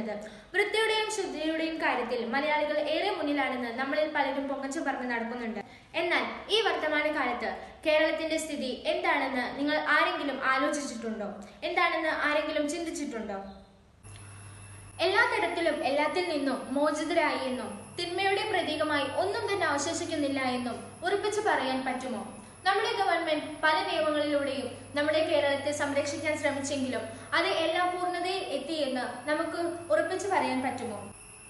പറയുന്നത് വൃത്തിയുടെയും ശുദ്ധിയുടെയും കാര്യത്തിൽ മലയാളികൾ ഏറെ മുന്നിലാണെന്ന് നമ്മളിൽ പലരും പൊങ്ങച്ചു പറഞ്ഞ് നടക്കുന്നുണ്ട് എന്നാൽ ഈ വർത്തമാന കാലത്ത് കേരളത്തിന്റെ സ്ഥിതി എന്താണെന്ന് നിങ്ങൾ ആരെങ്കിലും ആലോചിച്ചിട്ടുണ്ടോ എന്താണെന്ന് ആരെങ്കിലും ചിന്തിച്ചിട്ടുണ്ടോ എല്ലാ തരത്തിലും എല്ലാത്തിൽ നിന്നും മോചിതരായി എന്നും തിന്മയുടെ പ്രതീകമായി ഒന്നും തന്നെ അവശേഷിക്കുന്നില്ല എന്നും ഉറപ്പിച്ചു പറയാൻ പറ്റുമോ നമ്മുടെ ഗവൺമെന്റ് പല നിയമങ്ങളിലൂടെയും നമ്മുടെ കേരളത്തെ സംരക്ഷിക്കാൻ ശ്രമിച്ചെങ്കിലും അത് എല്ലാ പൂർണ്ണതയിൽ എത്തിയെന്ന് നമുക്ക് ഉറപ്പിച്ചു പറയാൻ പറ്റുമോ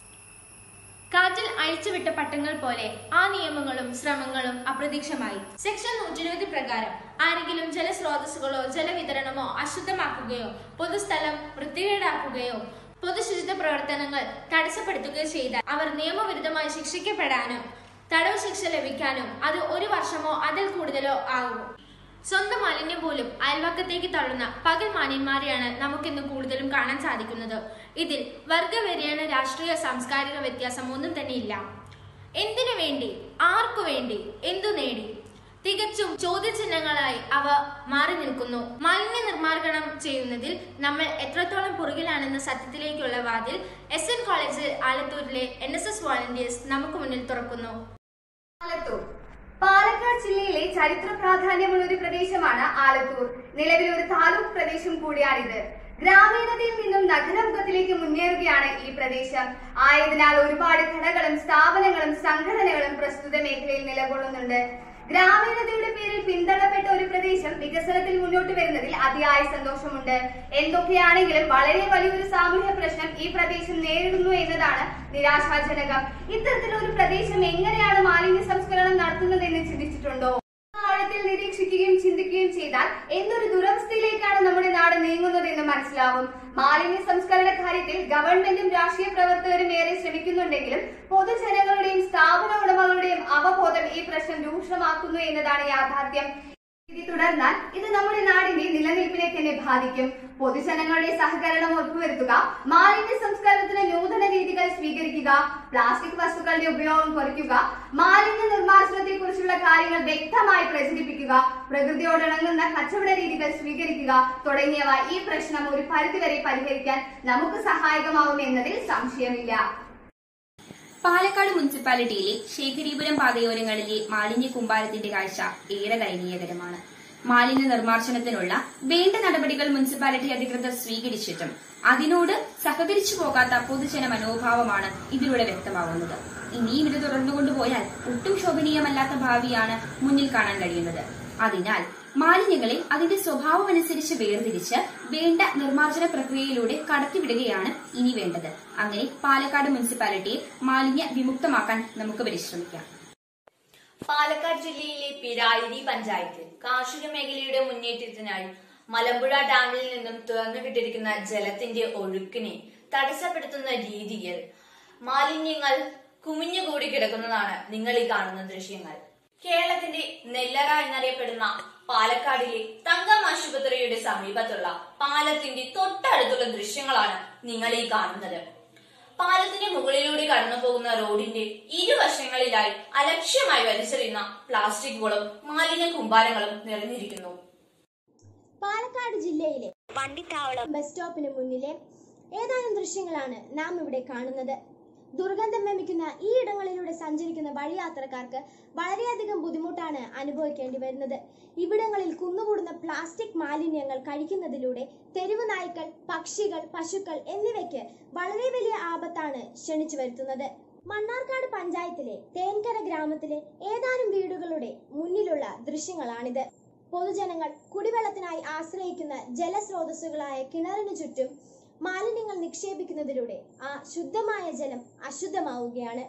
കാറ്റിൽ അഴിച്ചുവിട്ട പട്ടങ്ങൾ പോലെ ആ നിയമങ്ങളും ശ്രമങ്ങളും അപ്രതീക്ഷമായി സെക്ഷൻ നൂറ്റിരുപത് പ്രകാരം ആരെങ്കിലും ജലസ്രോതസ്സുകളോ ജലവിതരണമോ അശുദ്ധമാക്കുകയോ പൊതുസ്ഥലം വൃത്തികേടാക്കുകയോ പൊതുശുചിത്വ പ്രവർത്തനങ്ങൾ തടസ്സപ്പെടുത്തുകയോ ചെയ്താൽ അവർ നിയമവിരുദ്ധമായി ശിക്ഷിക്കപ്പെടാനും തടവ് ശിക്ഷ ലഭിക്കാനും അത് ഒരു വർഷമോ അതിൽ കൂടുതലോ ആകും സ്വന്തം മാലിന്യം പോലും അയൽവക്കത്തേക്ക് തള്ളുന്ന പകൽ മാന്യന്മാരെയാണ് നമുക്കിന്ന് കൂടുതലും കാണാൻ സാധിക്കുന്നത് ഇതിൽ വർഗവെറിയാണ് രാഷ്ട്രീയ സാംസ്കാരിക വ്യത്യാസം ഒന്നും തന്നെ ഇല്ല എന്തിനു വേണ്ടി ആർക്കു വേണ്ടി എന്തു നേടി തികച്ചും ചോദ്യചിഹ്നങ്ങളായി അവ മാറി നിൽക്കുന്നു മാലിന്യ നിർമ്മാർജ്ജനം ചെയ്യുന്നതിൽ നമ്മൾ എത്രത്തോളം പുറകിലാണെന്ന സത്യത്തിലേക്കുള്ള വാതിൽ എസ് എൻ കോളേജ് ആലത്തൂരിലെ എൻ എസ് എസ് വോളണ്ടിയേഴ്സ് നമുക്ക് മുന്നിൽ തുറക്കുന്നു ആലത്തൂർ പാലക്കാട് ജില്ലയിലെ ചരിത്ര പ്രാധാന്യമുള്ള ഒരു പ്രദേശമാണ് ആലത്തൂർ നിലവിൽ ഒരു താലൂക്ക് പ്രദേശം കൂടിയാണിത് ഗ്രാമീണതയിൽ നിന്നും നഗരമുഖത്തിലേക്ക് മുന്നേറുകയാണ് ഈ പ്രദേശം ആയതിനാൽ ഒരുപാട് കടകളും സ്ഥാപനങ്ങളും സംഘടനകളും പ്രസ്തുത മേഖലയിൽ നിലകൊള്ളുന്നുണ്ട് ഗ്രാമീണതയുടെ പേരിൽ പിന്തള്ളപ്പെട്ട ഒരു പ്രദേശം വികസനത്തിൽ മുന്നോട്ട് വരുന്നതിൽ അതിയായ സന്തോഷമുണ്ട് എന്തൊക്കെയാണെങ്കിലും വളരെ വലിയൊരു സാമൂഹ്യ പ്രശ്നം ഈ പ്രദേശം നേരിടുന്നു എന്നതാണ് നിരാശാജനകം ഇത്തരത്തിലൊരു പ്രദേശം എങ്ങനെയാണ് മാലിന്യ സംസ്കരണം നടത്തുന്നതെന്ന് ചിന്തിച്ചിട്ടുണ്ടോ ആഴത്തിൽ നിരീക്ഷിക്കുകയും ചിന്തിക്കുകയും ചെയ്താൽ എന്തൊരു ദുരവസ്ഥയിലേക്കാണ് നമ്മുടെ നാട് നീങ്ങുന്നതെന്ന് മനസ്സിലാവും മാലിന്യ സംസ്കരണ കാര്യത്തിൽ ഗവൺമെന്റും രാഷ്ട്രീയ പ്രവർത്തകരും ഏറെ ശ്രമിക്കുന്നുണ്ടെങ്കിലും പൊതുജനങ്ങളുടെയും സ്ഥാപന ഉടമകളുടെയും അവബോധം ഈ പ്രശ്നം രൂക്ഷമാക്കുന്നു എന്നതാണ് യാഥാർത്ഥ്യം ഇത് തുടർന്നാൽ ഇത് നമ്മുടെ നാടിന്റെ നിലനിൽപ്പിനെ തന്നെ ബാധിക്കും പൊതുജനങ്ങളുടെ സഹകരണം ഉറപ്പുവരുത്തുക മാലിന്യ സംസ്കരണത്തിന് നൂതന രീതികൾ സ്വീകരിക്കുക പ്ലാസ്റ്റിക് വസ്തുക്കളുടെ ഉപയോഗം കുറയ്ക്കുക മാലിന്യ നിർമ്മാർജ്ജനത്തെ കുറിച്ചുള്ള കാര്യങ്ങൾ വ്യക്തമായി പ്രചരിപ്പിക്കുക പ്രകൃതിയോടിണങ്ങുന്ന കച്ചവട രീതികൾ സ്വീകരിക്കുക തുടങ്ങിയവ ഈ പ്രശ്നം ഒരു പരിധിവരെ പരിഹരിക്കാൻ നമുക്ക് സഹായകമാവും എന്നതിൽ സംശയമില്ല പാലക്കാട് മുനിസിപ്പാലിറ്റിയിലെ ശേഖരീപുരം പാതയോരങ്ങളിലെ മാലിന്യ കൂമ്പാരത്തിന്റെ കാഴ്ച ഏറെ ദയനീയകരമാണ് മാലിന്യ നിർമ്മാർജ്ജനത്തിനുള്ള വേണ്ട നടപടികൾ മുനിസിപ്പാലിറ്റി അധികൃതർ സ്വീകരിച്ചിട്ടും അതിനോട് സഹകരിച്ചു പോകാത്ത പൊതുജന മനോഭാവമാണ് ഇതിലൂടെ വ്യക്തമാവുന്നത് ഇനിയും ഇത് തുടർന്നുകൊണ്ടുപോയാൽ ഒട്ടും ശോഭനീയമല്ലാത്ത ഭാവിയാണ് മുന്നിൽ കാണാൻ കഴിയുന്നത് അതിനാൽ മാലിന്യങ്ങളെ അതിന്റെ സ്വഭാവമനുസരിച്ച് വേർതിരിച്ച് വേണ്ട നിർമ്മാർജ്ജന പ്രക്രിയയിലൂടെ കടത്തിവിടുകയാണ് ഇനി വേണ്ടത് അങ്ങനെ പാലക്കാട് മുനിസിപ്പാലിറ്റിയെ മാലിന്യ വിമുക്തമാക്കാൻ നമുക്ക് പരിശ്രമിക്കാം പാലക്കാട് ജില്ലയിലെ പിരായിരി പഞ്ചായത്തിൽ കാർഷിക മേഖലയുടെ മുന്നേറ്റത്തിനായി മലമ്പുഴ ഡാമിൽ നിന്നും തുറന്നുവിട്ടിരിക്കുന്ന ജലത്തിന്റെ ഒഴുക്കിനെ തടസ്സപ്പെടുത്തുന്ന രീതിയിൽ മാലിന്യങ്ങൾ കുമിഞ്ഞുകൂടി കിടക്കുന്നതാണ് നിങ്ങൾ ഈ കാണുന്ന ദൃശ്യങ്ങൾ കേരളത്തിന്റെ നെല്ലറ എന്നറിയപ്പെടുന്ന പാലക്കാടിലെ തങ്കം ആശുപത്രിയുടെ സമീപത്തുള്ള പാലത്തിന്റെ തൊട്ടടുത്തുള്ള ദൃശ്യങ്ങളാണ് നിങ്ങൾ ഈ കാണുന്നത് പാലത്തിന്റെ മുകളിലൂടെ കടന്നു പോകുന്ന റോഡിന്റെ ഇരുവശങ്ങളിലായി അലക്ഷ്യമായി വലിച്ചെറിയുന്ന പ്ലാസ്റ്റിക്കുകളും മാലിന്യ കുമ്പാരങ്ങളും നിറഞ്ഞിരിക്കുന്നു പാലക്കാട് ജില്ലയിലെ വണ്ടിത്താവളം ബസ് സ്റ്റോപ്പിന് മുന്നിലെ ഏതാനും ദൃശ്യങ്ങളാണ് നാം ഇവിടെ കാണുന്നത് ദുർഗന്ധം വമിക്കുന്ന ഈ ഇടങ്ങളിലൂടെ സഞ്ചരിക്കുന്ന വഴിയാത്രക്കാർക്ക് വളരെയധികം ബുദ്ധിമുട്ടാണ് അനുഭവിക്കേണ്ടി വരുന്നത് ഇവിടങ്ങളിൽ കുന്നുകൂടുന്ന പ്ലാസ്റ്റിക് മാലിന്യങ്ങൾ കഴിക്കുന്നതിലൂടെ തെരുവ് നായ്ക്കൾ പക്ഷികൾ പശുക്കൾ എന്നിവയ്ക്ക് വളരെ വലിയ ആപത്താണ് ക്ഷണിച്ചു വരുത്തുന്നത് മണ്ണാർക്കാട് പഞ്ചായത്തിലെ തേൻകര ഗ്രാമത്തിലെ ഏതാനും വീടുകളുടെ മുന്നിലുള്ള ദൃശ്യങ്ങളാണിത് പൊതുജനങ്ങൾ കുടിവെള്ളത്തിനായി ആശ്രയിക്കുന്ന ജലസ്രോതസ്സുകളായ കിണറിനു ചുറ്റും മാലിന്യങ്ങൾ നിക്ഷേപിക്കുന്നതിലൂടെ ആ ശുദ്ധമായ ജലം അശുദ്ധമാവുകയാണ്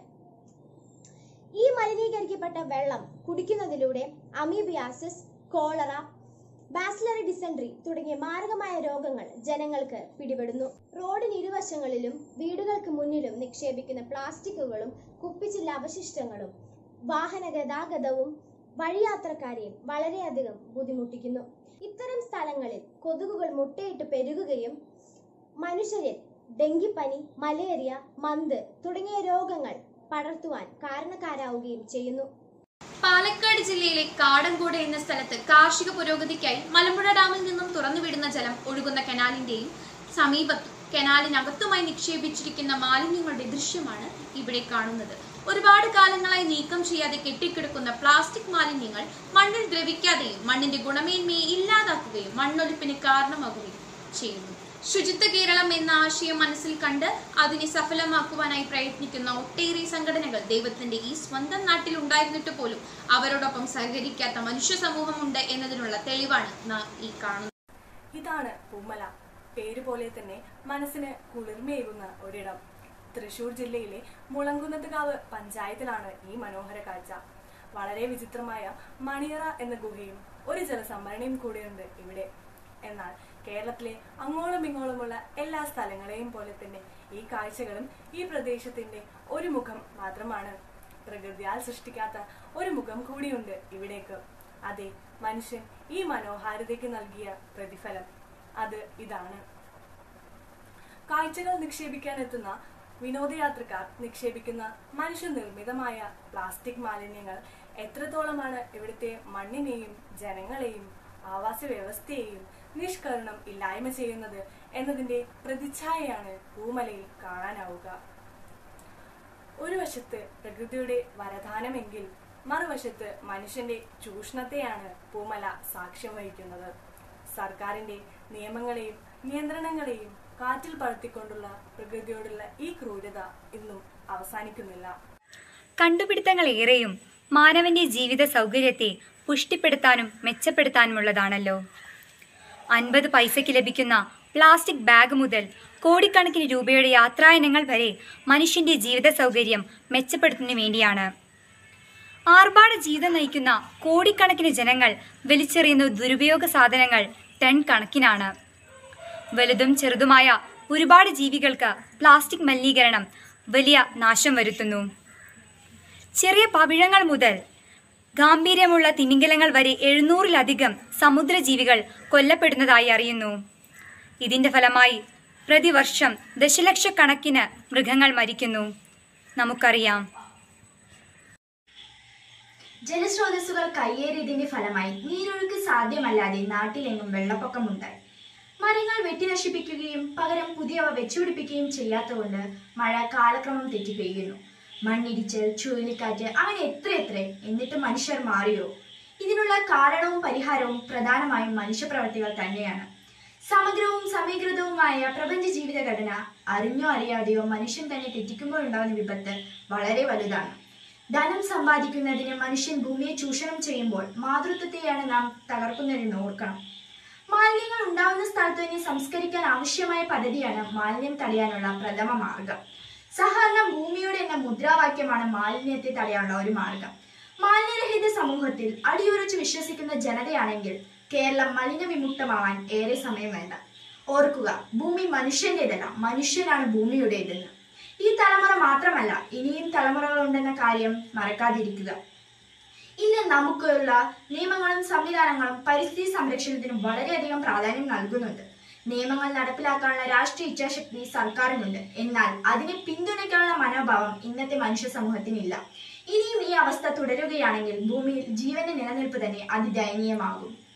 ഈ മലിനീകരിക്കപ്പെട്ട വെള്ളം കുടിക്കുന്നതിലൂടെ അമീബിയാസിസ് കോളറ ബാസിലറി ഡിസെൻട്രി തുടങ്ങിയ മാരകമായ രോഗങ്ങൾ ജനങ്ങൾക്ക് പിടിപെടുന്നു റോഡിന് ഇരുവശങ്ങളിലും വീടുകൾക്ക് മുന്നിലും നിക്ഷേപിക്കുന്ന പ്ലാസ്റ്റിക്കുകളും കുപ്പിച്ചില്ല അവശിഷ്ടങ്ങളും വാഹന ഗതാഗതവും വഴിയാത്രക്കാരെയും വളരെയധികം ബുദ്ധിമുട്ടിക്കുന്നു ഇത്തരം സ്ഥലങ്ങളിൽ കൊതുകുകൾ മുട്ടയിട്ട് പെരുകുകയും മനുഷ്യരിൽ ഡെങ്കിപ്പനി മലേറിയ മന്ത് തുടങ്ങിയ രോഗങ്ങൾ പടർത്തുവാൻ കാരണക്കാരാവുകയും ചെയ്യുന്നു പാലക്കാട് ജില്ലയിലെ കാടൻകോട് എന്ന സ്ഥലത്ത് കാർഷിക പുരോഗതിക്കായി മലമ്പുഴ ഡാമിൽ നിന്നും തുറന്നുവിടുന്ന ജലം ഒഴുകുന്ന കനാലിന്റെയും സമീപത്തും കനാലിനകത്തുമായി നിക്ഷേപിച്ചിരിക്കുന്ന മാലിന്യങ്ങളുടെ ദൃശ്യമാണ് ഇവിടെ കാണുന്നത് ഒരുപാട് കാലങ്ങളായി നീക്കം ചെയ്യാതെ കെട്ടിക്കിടക്കുന്ന പ്ലാസ്റ്റിക് മാലിന്യങ്ങൾ മണ്ണിൽ ദ്രവിക്കാതെയും മണ്ണിന്റെ ഗുണമേന്മയെ ഇല്ലാതാക്കുകയും മണ്ണൊലിപ്പിന് കാരണമാകുകയും ചെയ്യുന്നു ശുചിത്വ കേരളം എന്ന ആശയം മനസ്സിൽ കണ്ട് അതിനെ സഫലമാക്കുവാനായി പ്രയത്നിക്കുന്ന ഒട്ടേറെ സംഘടനകൾ ദൈവത്തിന്റെ ഈ സ്വന്തം നാട്ടിൽ ഉണ്ടായിരുന്നിട്ട് പോലും അവരോടൊപ്പം സഹകരിക്കാത്ത മനുഷ്യ സമൂഹമുണ്ട് എന്നതിനുള്ള തെളിവാണ് നാം ഈ കാണുന്നത് ഇതാണ് പൂമല പേര് പോലെ തന്നെ മനസ്സിന് കുളിർമയേകുന്ന ഒരിടം തൃശൂർ ജില്ലയിലെ മുളങ്കുന്നത്തുകാവ് പഞ്ചായത്തിലാണ് ഈ മനോഹര കാഴ്ച വളരെ വിചിത്രമായ മണിയറ എന്ന ഗുഹയും ഒരു ജലസംഭരണിയും കൂടിയുണ്ട് ഇവിടെ എന്നാൽ കേരളത്തിലെ അങ്ങോളം ഇങ്ങോളമുള്ള എല്ലാ സ്ഥലങ്ങളെയും പോലെ തന്നെ ഈ കാഴ്ചകളും ഈ പ്രദേശത്തിന്റെ ഒരു മുഖം മാത്രമാണ് പ്രകൃതിയാൽ സൃഷ്ടിക്കാത്ത ഒരു മുഖം കൂടിയുണ്ട് ഇവിടേക്ക് അതെ മനുഷ്യൻ ഈ മനോഹാരിതയ്ക്ക് നൽകിയ പ്രതിഫലം അത് ഇതാണ് കാഴ്ചകൾ നിക്ഷേപിക്കാൻ എത്തുന്ന വിനോദയാത്രക്കാർ നിക്ഷേപിക്കുന്ന മനുഷ്യനിർമ്മിതമായ പ്ലാസ്റ്റിക് മാലിന്യങ്ങൾ എത്രത്തോളമാണ് ഇവിടുത്തെ മണ്ണിനെയും ജനങ്ങളെയും ആവാസ വ്യവസ്ഥയെയും നിഷ്കരണം ഇല്ലായ്മ ചെയ്യുന്നത് എന്നതിന്റെ പ്രതിച്ഛായയാണ് പൂമലയിൽ കാണാനാവുക ഒരു വശത്ത് പ്രകൃതിയുടെ വരദാനമെങ്കിൽ മറുവശത്ത് മനുഷ്യന്റെ ചൂഷണത്തെയാണ് പൂമല സാക്ഷ്യം വഹിക്കുന്നത് സർക്കാരിന്റെ നിയമങ്ങളെയും നിയന്ത്രണങ്ങളെയും കാറ്റിൽ പറത്തിക്കൊണ്ടുള്ള പ്രകൃതിയോടുള്ള ഈ ക്രൂരത ഇന്നും അവസാനിക്കുന്നില്ല കണ്ടുപിടുത്തങ്ങൾ ഏറെയും മാനവന്റെ ജീവിത സൗകര്യത്തെ പുഷ്ടിപ്പെടുത്താനും മെച്ചപ്പെടുത്താനുമുള്ളതാണല്ലോ അൻപത് പൈസയ്ക്ക് ലഭിക്കുന്ന പ്ലാസ്റ്റിക് ബാഗ് മുതൽ കോടിക്കണക്കിന് രൂപയുടെ യാത്രായനങ്ങൾ വരെ മനുഷ്യന്റെ ജീവിത സൗകര്യം മെച്ചപ്പെടുത്തുന്നതിനു വേണ്ടിയാണ് ആർഭാട ജീവിതം നയിക്കുന്ന കോടിക്കണക്കിന് ജനങ്ങൾ വലിച്ചെറിയുന്ന ദുരുപയോഗ സാധനങ്ങൾ ടൺ കണക്കിനാണ് വലുതും ചെറുതുമായ ഒരുപാട് ജീവികൾക്ക് പ്ലാസ്റ്റിക് മലിനീകരണം വലിയ നാശം വരുത്തുന്നു ചെറിയ പവിഴങ്ങൾ മുതൽ ഗാംഭീര്യമുള്ള തിമിംഗലങ്ങൾ വരെ എഴുന്നൂറിലധികം സമുദ്രജീവികൾ കൊല്ലപ്പെടുന്നതായി അറിയുന്നു ഇതിന്റെ ഫലമായി പ്രതിവർഷം ദശലക്ഷക്കണക്കിന് മൃഗങ്ങൾ മരിക്കുന്നു നമുക്കറിയാം ജലസ്രോതസ്സുകൾ കയ്യേറിയതിന്റെ ഫലമായി നീരൊഴുക്ക് സാധ്യമല്ലാതെ നാട്ടിലെങ്ങും വെള്ളപ്പൊക്കമുണ്ടായി മരങ്ങൾ വെട്ടി നശിപ്പിക്കുകയും പകരം പുതിയവ വെച്ചുപിടിപ്പിക്കുകയും ചെയ്യാത്തതുകൊണ്ട് മഴ കാലക്രമം തെറ്റി പെയ്യുന്നു മണ്ണിടിച്ചൽ ചുഴലിക്കാറ്റ് അങ്ങനെ എത്ര എത്ര എന്നിട്ട് മനുഷ്യർ മാറിയോ ഇതിനുള്ള കാരണവും പരിഹാരവും പ്രധാനമായും മനുഷ്യപ്രവർത്തികൾ തന്നെയാണ് സമഗ്രവും സമീകൃതവുമായ പ്രപഞ്ച ജീവിത ഘടന അറിഞ്ഞോ അറിയാതെയോ മനുഷ്യൻ തന്നെ തെറ്റിക്കുമ്പോഴുണ്ടാകുന്ന വിപത്ത് വളരെ വലുതാണ് ധനം സമ്പാദിക്കുന്നതിന് മനുഷ്യൻ ഭൂമിയെ ചൂഷണം ചെയ്യുമ്പോൾ മാതൃത്വത്തെയാണ് നാം തകർക്കുന്നതെന്ന് ഓർക്കണം മാലിന്യങ്ങൾ ഉണ്ടാവുന്ന സ്ഥലത്ത് തന്നെ സംസ്കരിക്കാൻ ആവശ്യമായ പദ്ധതിയാണ് മാലിന്യം തടയാനുള്ള പ്രഥമ മാർഗം സഹകരണം ഭൂമിയുടെ എന്ന മുദ്രാവാക്യമാണ് മാലിന്യത്തെ തടയാനുള്ള ഒരു മാർഗം മാലിന്യരഹിത സമൂഹത്തിൽ അടിയുറച്ച് വിശ്വസിക്കുന്ന ജനതയാണെങ്കിൽ കേരളം മലിനവിമുക്തമാവാൻ ഏറെ സമയം വേണ്ട ഓർക്കുക ഭൂമി മനുഷ്യന്റേതല്ല മനുഷ്യനാണ് ഭൂമിയുടേതെന്ന് ഈ തലമുറ മാത്രമല്ല ഇനിയും തലമുറകളുണ്ടെന്ന കാര്യം മറക്കാതിരിക്കുക ഇന്ന് നമുക്കുള്ള നിയമങ്ങളും സംവിധാനങ്ങളും പരിസ്ഥിതി സംരക്ഷണത്തിനും വളരെയധികം പ്രാധാന്യം നൽകുന്നുണ്ട് നിയമങ്ങൾ നടപ്പിലാക്കാനുള്ള രാഷ്ട്രീയ ഇച്ഛാശക്തി സർക്കാരിനുണ്ട് എന്നാൽ അതിനെ പിന്തുണയ്ക്കാനുള്ള മനോഭാവം ഇന്നത്തെ മനുഷ്യ സമൂഹത്തിനില്ല ഇനിയും ഈ അവസ്ഥ തുടരുകയാണെങ്കിൽ ഭൂമിയിൽ ജീവന്റെ നിലനിൽപ്പ് തന്നെ അതിദയനീയമാകും